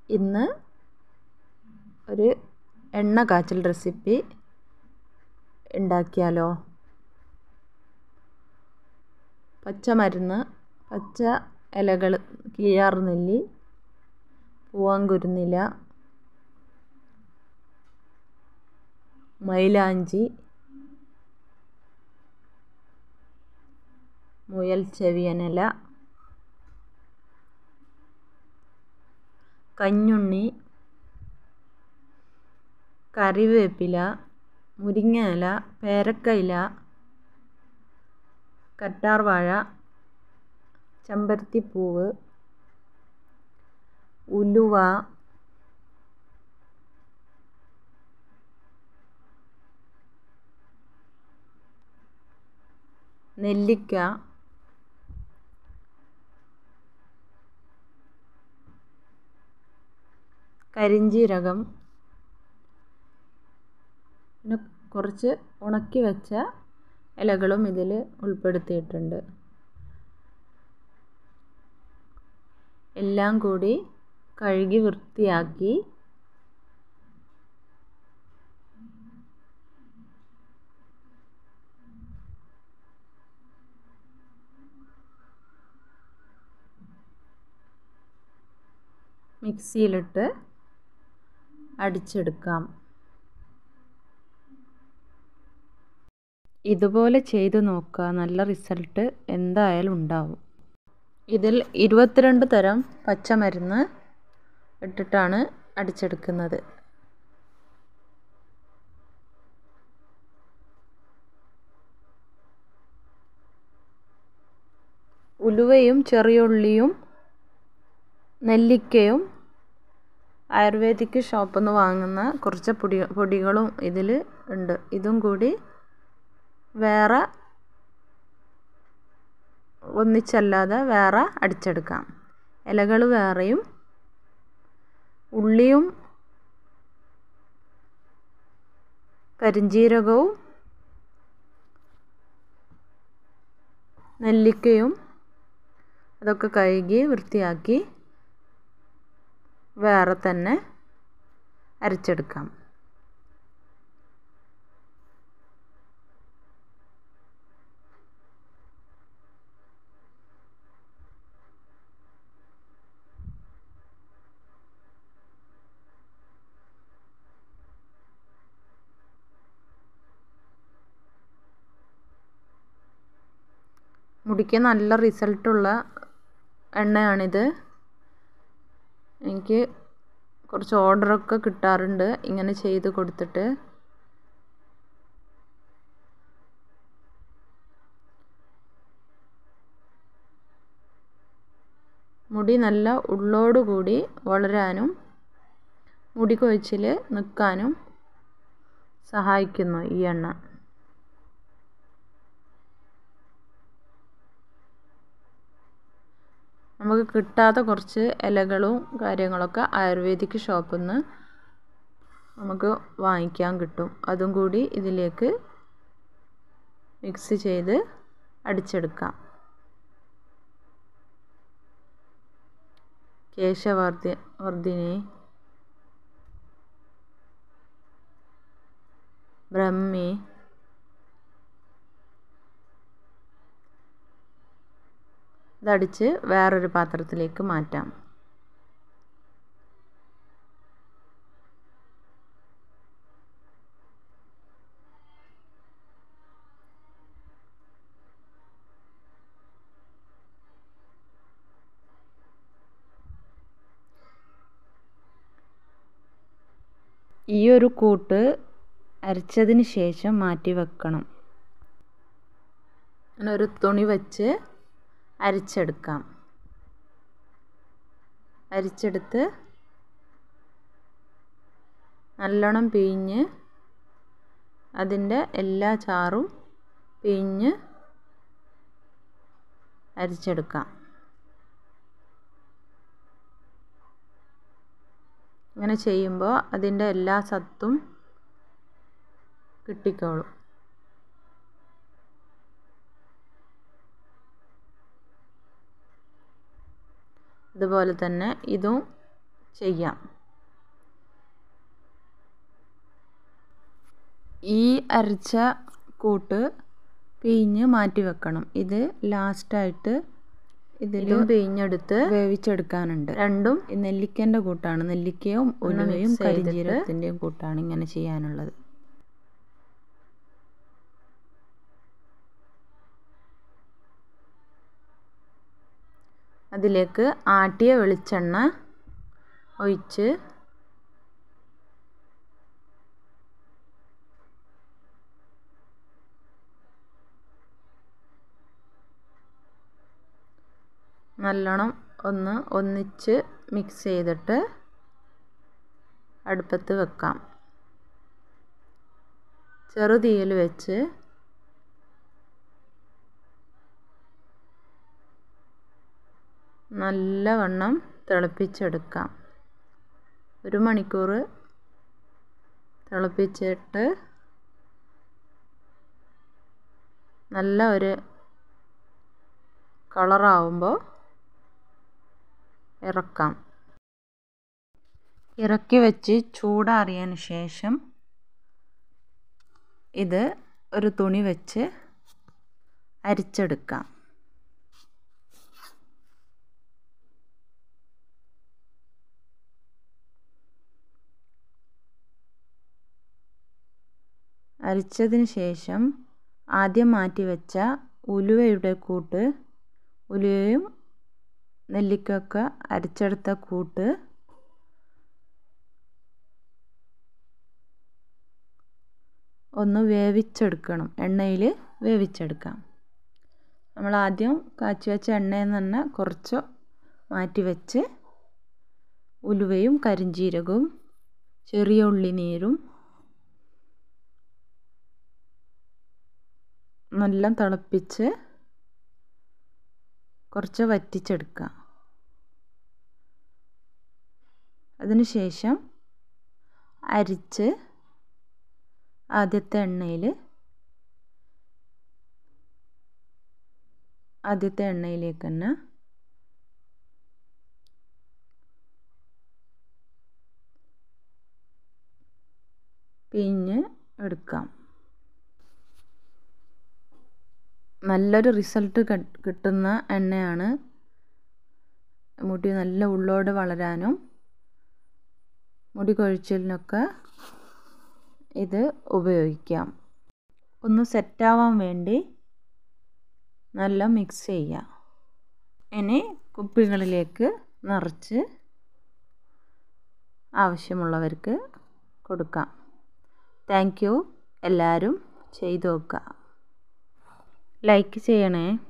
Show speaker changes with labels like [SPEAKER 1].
[SPEAKER 1] ഇന്ന് ഒരു എണ്ണ കാച്ചൽ റെസിപ്പി ഉണ്ടാക്കിയാലോ പച്ചമരുന്ന് പച്ച ഇലകൾ കീഴാർനെല്ലി പൂവാങ്കുരുന്നില മൈലാഞ്ചി മുയൽ ചെവിയനില കഞ്ഞുണ്ണി കറിവേപ്പില മുരിങ്ങ ഇല പേരക്ക ഇല കറ്റാർവാഴ ചെമ്പരത്തിപ്പൂവ് ഉലുവ നെല്ലിക്ക കരിഞ്ജീരകം പിന്നെ കുറച്ച് ഉണക്കി വെച്ച ഇലകളും ഇതിൽ ഉൾപ്പെടുത്തിയിട്ടുണ്ട് എല്ലാം കൂടി കഴുകി വൃത്തിയാക്കി മിക്സിയിലിട്ട് അടിച്ചെടുക്കാം ഇതുപോലെ ചെയ്തു നോക്കുക നല്ല റിസൾട്ട് എന്തായാലും ഉണ്ടാവും ഇതിൽ ഇരുപത്തിരണ്ട് തരം പച്ചമരുന്ന് ഇട്ടിട്ടാണ് അടിച്ചെടുക്കുന്നത് ഉലുവയും ചെറിയുള്ളിയും നെല്ലിക്കയും ആയുർവേദിക് ഷോപ്പിൽ നിന്ന് വാങ്ങുന്ന കുറച്ച് പൊടി പൊടികളും ഇതിൽ ഉണ്ട് ഇതും കൂടി വേറെ ഒന്നിച്ചല്ലാതെ വേറെ അടിച്ചെടുക്കാം ഇലകൾ വേറെയും ഉള്ളിയും കരിഞ്ജീരകവും നെല്ലിക്കയും അതൊക്കെ കഴുകി വൃത്തിയാക്കി വേറെ തന്നെ അരച്ചെടുക്കാം മുടിക്ക് നല്ല റിസൾട്ടുള്ള എണ്ണയാണിത് എനിക്ക് കുറച്ച് ഓർഡറൊക്കെ കിട്ടാറുണ്ട് ഇങ്ങനെ ചെയ്ത് കൊടുത്തിട്ട് മുടി നല്ല ഉള്ളോടുകൂടി വളരാനും മുടി കൊഴിച്ചിൽ നിൽക്കാനും സഹായിക്കുന്നു ഈ എണ്ണ നമുക്ക് കിട്ടാത്ത കുറച്ച് ഇലകളും കാര്യങ്ങളൊക്കെ ആയുർവേദിക് ഷോപ്പിൽ നിന്ന് നമുക്ക് വാങ്ങിക്കാൻ കിട്ടും അതും കൂടി ഇതിലേക്ക് മിക്സ് ചെയ്ത് അടിച്ചെടുക്കാം കേശവർദ്ധി വർദ്ധിനി ബ്രഹ്മി ഇതടിച്ച് വേറൊരു പാത്രത്തിലേക്ക് മാറ്റാം ഈ ഒരു കൂട്ട് അരച്ചതിന് ശേഷം മാറ്റി വെക്കണം അങ്ങനെ ഒരു തുണി വെച്ച് അരിച്ചെടുക്കാം അരിച്ചെടുത്ത് നല്ലോണം പിഴിഞ്ഞ് അതിൻ്റെ എല്ലാ ചാറും പിഴിഞ്ഞ് അരിച്ചെടുക്കാം ഇങ്ങനെ ചെയ്യുമ്പോൾ അതിൻ്റെ എല്ലാ സത്തും കിട്ടിക്കോളും ഇതുപോലെ തന്നെ ഇതും ചെയ്യാം ഈ അരച്ച കൂട്ട് പിഴിഞ്ഞ് മാറ്റി വെക്കണം ഇത് ലാസ്റ്റായിട്ട് ഇതിലും പിഴിഞ്ഞെടുത്ത് വേവിച്ചെടുക്കാനുണ്ട് രണ്ടും നെല്ലിക്കൻ്റെ കൂട്ടാണ് നെല്ലിക്കയും ഉലുവയും കരിഞ്ജീരകത്തിൻ്റെയും കൂട്ടാണ് ഇങ്ങനെ ചെയ്യാനുള്ളത് അതിലേക്ക് ആട്ടിയ വെളിച്ചെണ്ണ ഒഴിച്ച് നല്ലോണം ഒന്ന് ഒന്നിച്ച് മിക്സ് ചെയ്തിട്ട് അടുപ്പത്ത് വെക്കാം ചെറുതീയിൽ വെച്ച് നല്ലവണ്ണം തിളപ്പിച്ചെടുക്കാം ഒരു മണിക്കൂർ തിളപ്പിച്ചിട്ട് നല്ല ഒരു കളറാവുമ്പോൾ ഇറക്കാം ഇറക്കി വെച്ച് ചൂടാറിയതിന് ശേഷം ഇത് ഒരു തുണി വെച്ച് അരിച്ചെടുക്കാം അരിച്ചതിന് ശേഷം ആദ്യം മാറ്റി വെച്ച ഉലുവയുടെ കൂട്ട് ഉലുവയും നെല്ലിക്കൊക്കെ അരച്ചെടുത്ത കൂട്ട് ഒന്ന് വേവിച്ചെടുക്കണം എണ്ണയിൽ വേവിച്ചെടുക്കാം നമ്മൾ ആദ്യം കാച്ചി വെച്ച എണ്ണയിൽ നിന്ന് തന്നെ കുറച്ച് മാറ്റി വെച്ച് ഉലുവയും കരിഞ്ജീരകവും ചെറിയ ഉള്ളി നീരും നല്ല തിളപ്പിച്ച് കുറച്ച് വറ്റിച്ചെടുക്കുക അതിന് ശേഷം അരിച്ച് ആദ്യത്തെ എണ്ണയിൽ ആദ്യത്തെ എണ്ണയിലേക്ക് തന്നെ പിഴിഞ്ഞ് എടുക്കാം നല്ലൊരു റിസൾട്ട് കിട്ടുന്ന എണ്ണയാണ് മുടി നല്ല ഉള്ളോട് വളരാനും മുടി കൊഴിച്ചിലിനൊക്കെ ഇത് ഉപയോഗിക്കാം ഒന്ന് സെറ്റാവാൻ വേണ്ടി നല്ല മിക്സ് ചെയ്യുക ഇനി കുപ്പികളിലേക്ക് നിറച്ച് ആവശ്യമുള്ളവർക്ക് കൊടുക്കാം താങ്ക് യു എല്ലാവരും ചെയ്തു നോക്കുക ലൈക്ക് ചെയ്യണേ